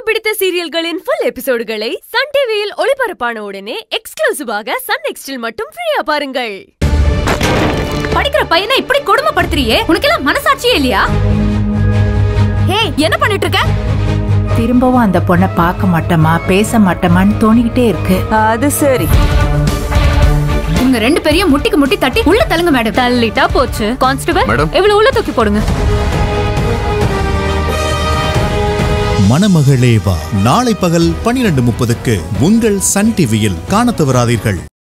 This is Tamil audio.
பிடித்த சீரியல்களின் ஃபுல் எபிசோடுகளை சன் டிவியில் ஒளிபரப்பான உடனே எக்ஸ்க்ளூசிவாக சன் நெக்ஸ்டில் மட்டும் ஃப்ரீயா பாருங்கள் படிக்கிற பையனை இப்படி கொடுமைப்படுத்துறியே உனக்கெல்லாம் மனசாட்சியே இல்லையா ஏய் என்ன பண்ணிட்டு இருக்க திரும்பவும் அந்த பொண்ணை பார்க்க மாட்டோமா பேச மாட்டோமான்னு தோணிக்கிட்டே இருக்கு அது சரி உங்க ரெண்டு பேரையும் முட்டிக்கு முட்டி தட்டி உள்ள தள்ளுங்க மேடம் தள்ளிட்டா போச்சு கான்ஸ்டபிள் மேடம். இவ்வளவு உள்ள தூக்கி போடுங்க மணமகளே வா நாளை பகல் பனிரெண்டு முப்பதுக்கு உங்கள் சன் டிவியில் காணத் தவறாதீர்கள்